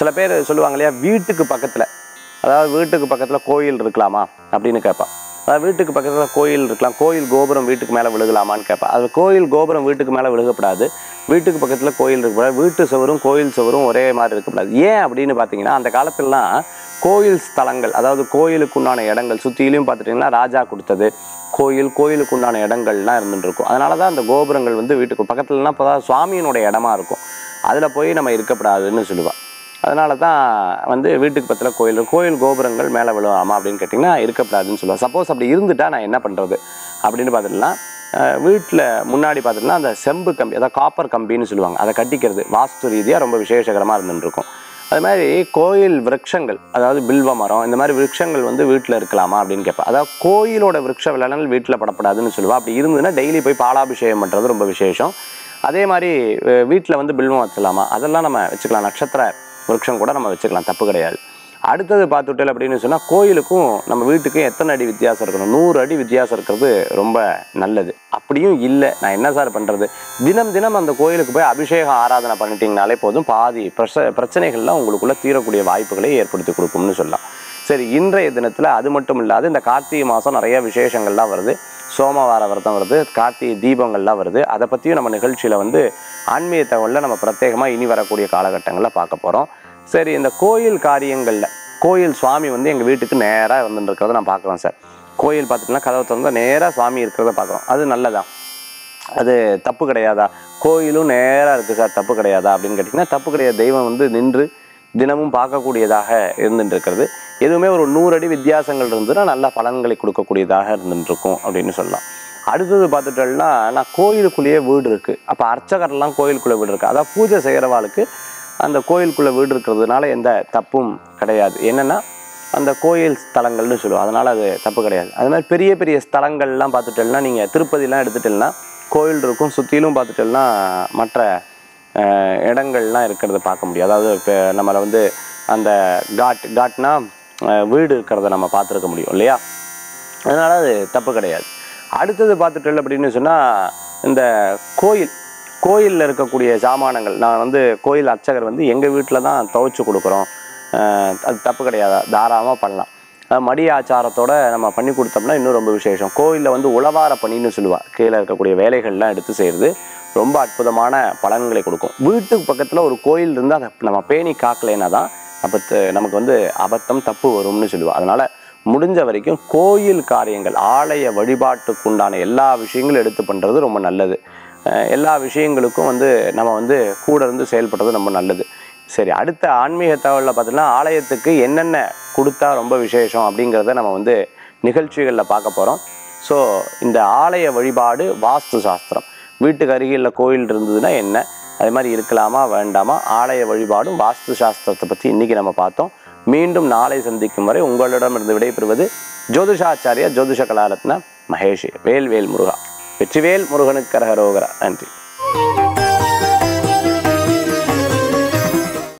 சில பேர் சொல்லுவாங்க இல்லையா வீட்டுக்கு பக்கத்தில் அதாவது வீட்டுக்கு பக்கத்தில் கோயில் இருக்கலாமா அப்படின்னு கேட்பான் அதாவது வீட்டுக்கு பக்கத்தில் கோயில் இருக்கலாம் கோயில் கோபுரம் வீட்டுக்கு மேலே விழுகலாமான்னு கேட்பான் அது கோயில் கோபுரம் வீட்டுக்கு மேலே விழுகப்படாது வீட்டுக்கு பக்கத்தில் கோயில் இருக்கக்கூடாது வீட்டு சுவரும் கோயில் சுவரும் ஒரே மாதிரி இருக்கக்கூடாது ஏன் அப்படின்னு பார்த்தீங்கன்னா அந்த காலத்துலலாம் கோயில் ஸ்தலங்கள் அதாவது கோயிலுக்கு உண்டான இடங்கள் சுற்றிலையும் பார்த்துட்டிங்கன்னா ராஜா கொடுத்தது கோயில் கோயிலுக்கு உண்டான இடங்கள்லாம் இருந்துட்டு இருக்கும் அதனால தான் அந்த கோபுரங்கள் வந்து வீட்டுக்கு பக்கத்துலலாம் இப்போ சுவாமியினுடைய இடமா இருக்கும் அதில் போய் நம்ம இருக்கப்படாதுன்னு சொல்லுவாள் அதனால தான் வந்து வீட்டுக்கு பக்கத்தில் கோயில் இருக்கு. கோயில் கோபுரங்கள் மேலே விழுவாமா அப்படின்னு கேட்டிங்கன்னா இருக்கப்படாதுன்னு சொல்லுவாள் சப்போஸ் அப்படி இருந்துட்டா நான் என்ன பண்ணுறது அப்படின்னு பார்த்துட்டுனா வீட்டில் முன்னாடி பார்த்துட்டுனா அந்த செம்பு கம்பி அதாவது காப்பர் கம்பின்னு சொல்லுவாங்க அதை கட்டிக்கிறது வாஸ்து ரீதியாக ரொம்ப விசேஷகரமாக இருந்துட்டு இருக்கும் அது மாதிரி கோயில் விருட்சங்கள் அதாவது பில்வ மரம் இந்த மாதிரி விருட்சங்கள் வந்து வீட்டில் இருக்கலாமா அப்படின்னு கேட்பேன் அதாவது கோயிலோட விருட்ச விளையாடல் வீட்டில் படப்படாதுன்னு சொல்லுவா அப்படி இருந்ததுன்னா டெய்லி போய் பாலாபிஷேகம் பண்ணுறது ரொம்ப விசேஷம் அதே மாதிரி வீட்டில் வந்து பில்வம் வச்சலாமா அதெல்லாம் நம்ம வச்சுக்கலாம் நட்சத்திர விருட்சம் கூட நம்ம வச்சுக்கலாம் தப்பு கிடையாது அடுத்தது பார்த்துட்டல் அப்படின்னு சொன்னால் கோயிலுக்கும் நம்ம வீட்டுக்கும் எத்தனை அடி வித்தியாசம் இருக்கணும் நூறு அடி வித்தியாசம் இருக்கிறது ரொம்ப நல்லது அப்படியும் இல்லை நான் என்ன சார் பண்ணுறது தினம் தினம் அந்த கோயிலுக்கு போய் அபிஷேகம் ஆராதனை பண்ணிட்டீங்கனாலே போதும் பாதி பிரச்ச பிரச்சனைகள்லாம் உங்களுக்குள்ள தீரக்கூடிய வாய்ப்புகளை ஏற்படுத்தி கொடுக்கும்னு சொல்லலாம் சரி இன்றைய தினத்தில் அது மட்டும் இல்லாது இந்த கார்த்திகை மாதம் நிறைய விசேஷங்கள்லாம் வருது சோமவார விரதம் வருது கார்த்திகை தீபங்கள்லாம் வருது அதை பற்றியும் நம்ம நிகழ்ச்சியில் வந்து ஆன்மீக தகவலில் நம்ம பிரத்யேகமாக இனி வரக்கூடிய காலகட்டங்களில் பார்க்க போகிறோம் சரி இந்த கோயில் காரியங்களில் கோயில் சுவாமி வந்து எங்கள் வீட்டுக்கு நேராக வந்துட்டு இருக்கிறத நான் பார்க்குறோம் சார் கோயில் பார்த்துட்டுனா கதவை திறந்தா நேராக சுவாமி இருக்கிறத பார்க்குறோம் அது நல்லதா அது தப்பு கிடையாதா கோயிலும் நேராக இருக்குது சார் தப்பு கிடையாதா அப்படின்னு கேட்டிங்கன்னா தப்பு கிடையாது தெய்வம் வந்து நின்று தினமும் பார்க்கக்கூடியதாக இருந்துட்டு இருக்கிறது எதுவுமே ஒரு நூறு அடி வித்தியாசங்கள் இருந்ததுன்னா நல்ல பலன்களை கொடுக்கக்கூடியதாக இருந்துட்டு இருக்கும் அப்படின்னு சொல்லலாம் அடுத்தது பார்த்துட்டோம்னா நான் கோயிலுக்குள்ளேயே வீடு இருக்குது அப்போ அர்ச்சகர்லாம் கோயிலுக்குள்ளே வீடு இருக்குது அதான் பூஜை செய்கிறவாளுக்கு அந்த கோயிலுக்குள்ளே வீடு இருக்கிறதுனால எந்த தப்பும் கிடையாது என்னென்னா அந்த கோயில் ஸ்தலங்கள்னு சொல்லுவோம் அதனால் அது தப்பு கிடையாது அது மாதிரி பெரிய பெரிய ஸ்தலங்கள்லாம் பார்த்துட்டோம்னா நீங்கள் திருப்பதிலாம் எடுத்துட்டோம்னா கோயில் இருக்கும் சுற்றிலும் பார்த்துட்டோம்னா மற்ற அஹ், இடங்கள்லாம் இருக்கிறத பார்க்க முடியும் அதாவது இப்போ நம்மளை வந்து அந்த காட் காட்னா அஹ், வீடு இருக்கிறத நம்ம பார்த்துருக்க முடியும் இல்லையா அதனால் அது தப்பு கிடையாது அடுத்தது பார்த்துட்டோம் அப்படின்னு சொன்னால் இந்த கோயில் கோயிலில் இருக்கக்கூடிய சாமானங்கள் நான் வந்து கோயில் அர்ச்சகர் வந்து எங்கள் வீட்டில் தான் துவைச்சு கொடுக்குறோம் அஹ் அது தப்பு கிடையாது தாராளமாக பண்ணலாம் அஹ் மடி ஆச்சாரத்தோட நம்ம பண்ணி கொடுத்தோம்னா இன்னும் ரொம்ப விசேஷம் கோயிலில் வந்து உழவார பணின்னு சொல்லுவாள் கீழே இருக்கக்கூடிய வேலைகள்லாம் எடுத்து செய்கிறது ரொம்ப அற்புதமான பலன்களை கொடுக்கும் வீட்டுக்கு பக்கத்தில் ஒரு கோயில் இருந்தால் அதை நம்ம பேணி காக்கலைன்னா தான் அப்போ நமக்கு வந்து அபத்தம் தப்பு வரும்னு சொல்லுவாள் அதனால் முடிஞ்ச வரைக்கும் கோயில் காரியங்கள் ஆலய வழிபாட்டுக்கு உண்டான எல்லா விஷயங்களும் எடுத்து பண்ணுறது ரொம்ப நல்லது அஹ் எல்லா விஷயங்களுக்கும் வந்து நம்ம வந்து கூட இருந்து செயல்படுறது ரொம்ப நல்லது சரி அடுத்த ஆன்மீக தகவலில் பார்த்தீங்கன்னா ஆலயத்துக்கு என்னென்ன கொடுத்தா ரொம்ப விசேஷம் அப்படிங்கிறத நம்ம வந்து நிகழ்ச்சிகளில் பார்க்க போகிறோம் ஸோ இந்த ஆலய வழிபாடு வாஸ்து சாஸ்திரம் வீட்டுக்கு அருகில் கோயில் இருந்ததுன்னா என்ன அதே மாதிரி இருக்கலாமா வேண்டாமா ஆலய வழிபாடும் வாஸ்து சாஸ்திரத்தை பற்றி இன்றைக்கி நம்ம பார்த்தோம் மீண்டும் நாளை சந்திக்கும் வரை உங்களிடமிருந்து விடைபெறுவது ஜோதிஷாச்சாரியா ஜோதிஷ கலாரத்ன மகேஷ் வேல் வேல் முருகா வெற்றிவேல் முருகனுக்கு கரகரோகரா நன்றி